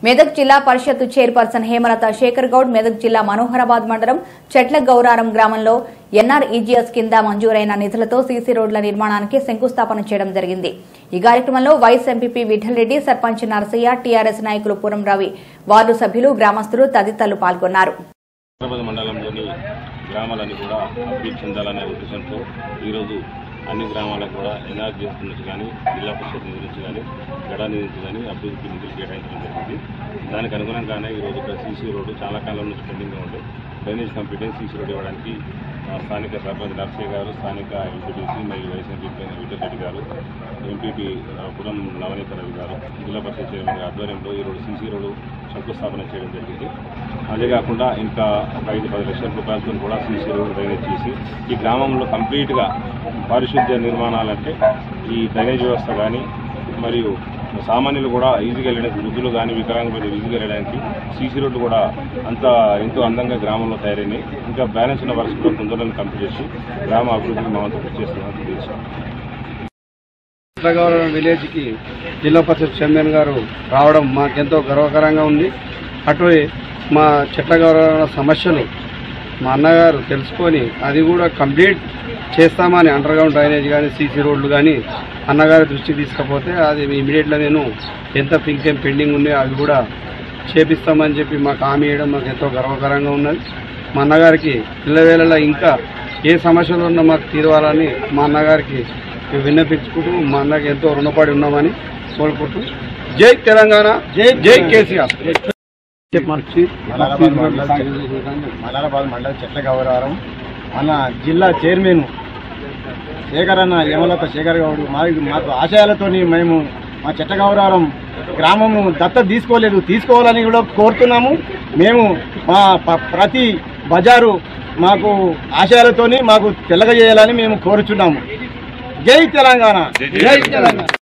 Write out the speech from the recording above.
Medak Zilla Parishad chairperson Hemalatha Shekar Goud Medak జిల్లా మనోహరాబాద్ మండలం చెట్ల గౌరారం గ్రామంలో ఎన్ఆర్ఈజీఎస్ కింద మంజూరైన నిధులతో సీసీ రోడ్ల నిర్మాణానికి శంకుస్థాపన చేయడం జరిగింది ఈ కార్యక్రమంలో vice MPP Vittal Reddy sarpanch Narasaiah TRS నాయకులు పురం రవి వార్డు సభ్యులు గ్రామస్తులు తదితరులు పాల్గొన్నారు హైదరాబాద్ మండలంలోని గ్రామాలన్నీ కూడా అభివృద్ధి చెందాలనే ఉద్దేశంతో ఈరోజు అన్ని గ్రామాలకు కూడా ఎన్ఆర్జీఎస్ నుంచి కానీ జిల్లా పరిషత్ నిధుల నుంచి కానీ గడా నిధుల నుంచి కానీ అభివృద్ధికి నిధులు కేటాయించడం జరిగింది దానికి అనుగుణంగానే ఈరోజు ఇక్కడ సీసీ రోడ్డు చాలా కాలం నుంచి పెండింగ్గా ఉండే డ్రైనేజ్ కంప్లీట్ అయి సీసీ రోడ్డు ఇవ్వడానికి ఆ, స్థానిక సర్పంచ్ నర్సయ్య గారు స్థానిక ఎంపీటీసీ మరియు వైస్ ఎంపీ విఠల్ రెడ్డి గారు ఎంపీపీ పురం నవనీత రవి గారు జిల్లా పరిషత్ చైర్మన్ గారి ఆధ్వర్యంలో ఈ రోడ్డు సీసీ రోడ్డు శంకుస్థాపన చేయడం జరిగింది అదే కాకుండా ఇంకా ఒక ఐదు పది లక్షల రూపాయలతో కూడా సీసీ రోడ్డు డ్రైనేజ్ చేసి ఈ గ్రామంలో కంప్లీట్గా పారిశుద్ధ్య నిర్మాణాలంటే ఈ డ్రైనేజ్ వ్యవస్థ కానీ మరియు సామాన్యులు కూడా ఈజీగా వెళ్ళడానికి వృద్ధులు కానీ వికలాంగులు ఈజీగా వెళ్ళడానికి సీసీ రోడ్డు కూడా అంత ఎంతో అందంగా గ్రామంలో తయారైనాయి ఇంకా బ్యాలెన్స్ ఉన్న వర్క్స్ కూడా తొందరగా కంప్లీట్ చేసి గ్రామ అభివృద్ధికి మా వంతు కృషి చేస్తున్నామని తెలియజేస్తున్నాం చిత్రగౌరవం విలేజ్కి జిల్లా పరిషత్ చైర్మన్ గారు రావడం మాకెంతో గర్వకరంగా ఉంది అటు మా చెట్లగౌరవ సమస్యలు మా అన్నగారు తెలుసుకొని అది కూడా కంప్లీట్ చేస్తామని అండర్ గ్రౌండ్ డ్రైనేజ్ కానీ సీసీ రోడ్లు కానీ అన్నగారి దృష్టికి తీసుకపోతే అది ఇమీడియట్గా నేను ఎంత థింగ్స్ ఏం పెండింగ్ ఉన్నాయో అవి కూడా చేపిస్తామని చెప్పి మాకు హామీ ఇవ్వడం మాకు ఎంతో గర్వకరంగా ఉన్నది మా అన్నగారికి ఇళ్ళవేళలా ఇంకా ఏ సమస్యలు ఉన్నా మాకు తీరవాలని మా అన్నగారికి విన్నపించుకుంటూ మా అన్నకి ఎంతో రుణపడి ఉన్నామని కోరుకుంటూ జై తెలంగాణ జై జై కేసీఆర్ మలారాబాద్ మండలం చెట్ల గౌరవరం మన జిల్లా చైర్మన్ శేఖర్ అన్న యమలత శేఖర్ గౌడ్ మా మాకు ఆశయాలతోని మేము మా చెట్ల గౌరవరం గ్రామము దత్త తీసుకోలేదు తీసుకోవాలని కూడా కోరుతున్నాము మేము మా ప- ప్రతి బజారు మాకు ఆశయాలతోని మాకు తెల్లగజేయాలని మేము కోరుచున్నాము జై తెలంగాణ జై తెలంగాణ